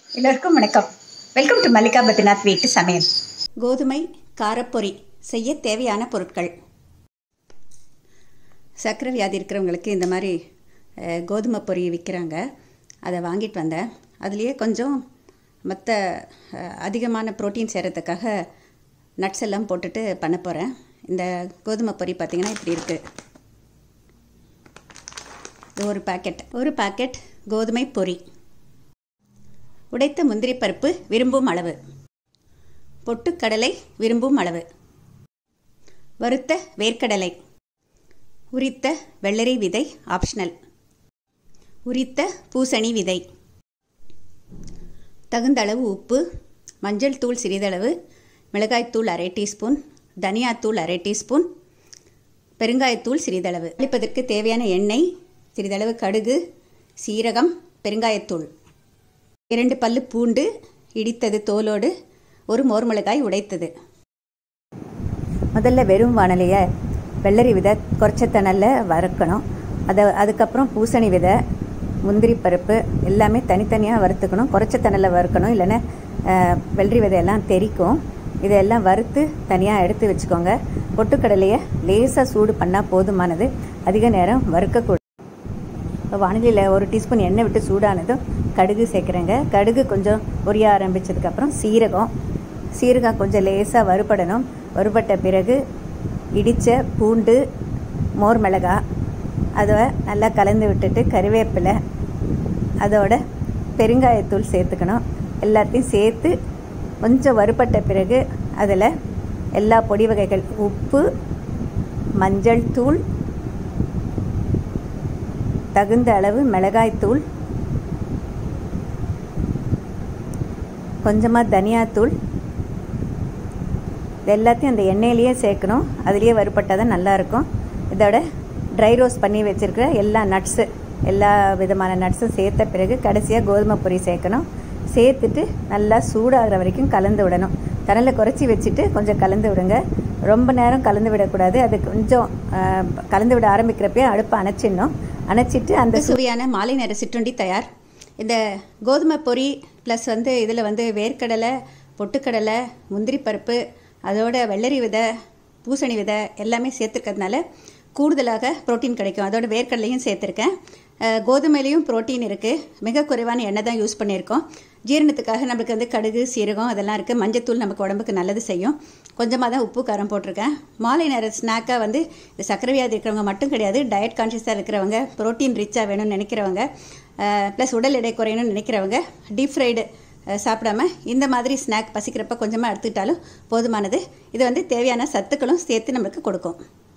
எல்லோருக்கும் வணக்கம் welcome to Mallika Badrinath வீட்டு சமையல் கோதுமை காரப்பொரி செய்ய தேவையான பொருட்கள் சர்க்கரை வியாதி இருக்கிறவங்களுக்கு இந்த மாதிரி அஹ், கோதுமை பொரி விற்கிறாங்க அதை வாங்கிட்டு வந்தேன் அதுலேயே கொஞ்சம் மற்ற அஹ், அதிகமான புரோட்டீன் சேரத்துக்காக நட்ஸ் எல்லாம் போட்டுட்டு பண்ண போகிறேன் இந்த கோதுமை பொரி பார்த்திங்கன்னா இப்படி இருக்குது இது ஒரு பாக்கெட் ஒரு பாக்கெட் கோதுமை பொரி உடைத்த முந்திரி பருப்பு விரும்பும் அளவு பொட்டுக்கடலை விரும்பும் அளவு வறுத்த வேர்க்கடலை உரித்த வெள்ளரி விதை ஆப்ஷனல் உரித்த பூசணி விதை தகுந்த அளவு உப்பு மஞ்சள் தூள் சிறிதளவு மிளகாய்த்தூள் அரை டீஸ்பூன் தனியாத்தூள் அரை டீஸ்பூன் பெருங்காயத்தூள் சிறிதளவு அளிப்பதற்கு தேவையான எண்ணெய் சிறிதளவு கடுகு சீரகம் பெருங்காயத்தூள் இரண்டு பல்லு பூண்டு இடித்தது தோலோடு ஒரு மோர் மிளகாய் உடைத்தது முதல்ல வெறும் வானலையை வெள்ளரி விதை குறைச்சத்தனலில் வறுக்கணும் அதை அதுக்கப்புறம் பூசணி விதை முந்திரி பருப்பு எல்லாமே தனித்தனியாக வறுத்துக்கணும் குறைச்சத்தனலில் வறுக்கணும் இல்லைன்னா அஹ், வெள்ளரி விதையெல்லாம் தெறிக்கும் இதெல்லாம் வறுத்து தனியாக எடுத்து வச்சுக்கோங்க பொட்டுக்கடலையை லேசாக சூடு பண்ணால் போதுமானது அதிக நேரம் வறுக்கக்கூடாது இப்போ வானிலையில் ஒரு டீஸ்பூன் எண்ணெய் விட்டு சூடானதும் கடுகு சேர்க்குறேங்க கடுகு கொஞ்சம் பொரிய ஆரம்பித்ததுக்கப்புறம் சீரகம் சீரகம் கொஞ்சம் லேசாக வறுபடணும் வறுபட்ட பிறகு இடித்த பூண்டு மோர் மிளகாய் அதை நல்லா கலந்து விட்டுட்டு கறிவேப்பிலை அதோட பெருங்காயத்தூள் சேர்த்துக்கணும் எல்லாத்தையும் சேர்த்து கொஞ்சம் வறுபட்ட பிறகு அதில் எல்லா பொடி வகைகள் உப்பு மஞ்சள் தூள் தகுந்த அளவு மிளகாய்த்தூள் கொஞ்சமாக தனியாத்தூள் இது எல்லாத்தையும் அந்த எண்ணெயிலேயே சேர்க்கணும் அதுலேயே வறுபட்டால் தான் நல்லாயிருக்கும் இதோட ட்ரை ரோஸ்ட் பண்ணி வச்சுருக்கிற எல்லா நட்ஸு எல்லா விதமான நட்ஸும் சேர்த்த பிறகு கடைசியாக கோதுமை பொரி சேர்க்கணும் சேர்த்துட்டு நல்லா சூடாகிற வரைக்கும் கலந்து விடணும் தணலை குறைச்சி வச்சுட்டு கொஞ்சம் கலந்து விடுங்க ரொம்ப நேரம் கலந்து விடக்கூடாது அது கொஞ்சம் ஆஹ், கலந்து விட ஆரம்பிக்கிறப்பே அடுப்பை அணைச்சிடணும் அணைச்சிட்டு அந்த சுவையான மாலை நேர சிற்றுண்டி தயார் இந்த கோதுமை பொரி ப்ளஸ் வந்து இதில் வந்து வேர்க்கடலை பொட்டுக்கடலை முந்திரி பருப்பு அதோட வெள்ளரி விதை பூசணி விதை எல்லாமே சேர்த்துருக்கிறதுனால கூடுதலாக புரோட்டீன் கிடைக்கும் அதோட வேர்க்கடலையும் சேர்த்துருக்கேன் அஹ், கோதுமையிலையும் புரோட்டீன் இருக்குது மிக குறைவான எண்ணெய் தான் யூஸ் பண்ணியிருக்கோம் ஜீரணத்துக்காக நம்மளுக்கு வந்து கடுகு சீரகம் அதெல்லாம் இருக்குது மஞ்சத்தூள் நமக்கு உடம்புக்கு நல்லது செய்யும் கொஞ்சமாக தான் உப்பு காரம் போட்டிருக்கேன் மாலை நேர ஸ்நாக்காக வந்து இது சக்கரை வியாதி இருக்கிறவங்க மட்டும் கிடையாது டயட் கான்ஷியஸாக இருக்கிறவங்க புரோட்டீன் ரிச்சாக வேணும்னு நினைக்கிறவங்க ப்ளஸ் உடல் எடை குறையணும்னு நினைக்கிறவங்க டீப் ஃப்ரைடு சாப்பிடாம இந்த மாதிரி ஸ்நாக் பசிக்கிறப்ப கொஞ்சமாக எடுத்துக்கிட்டாலும் போதுமானது இது வந்து தேவையான சத்துக்களும் சேர்த்து நம்மளுக்கு கொடுக்கும்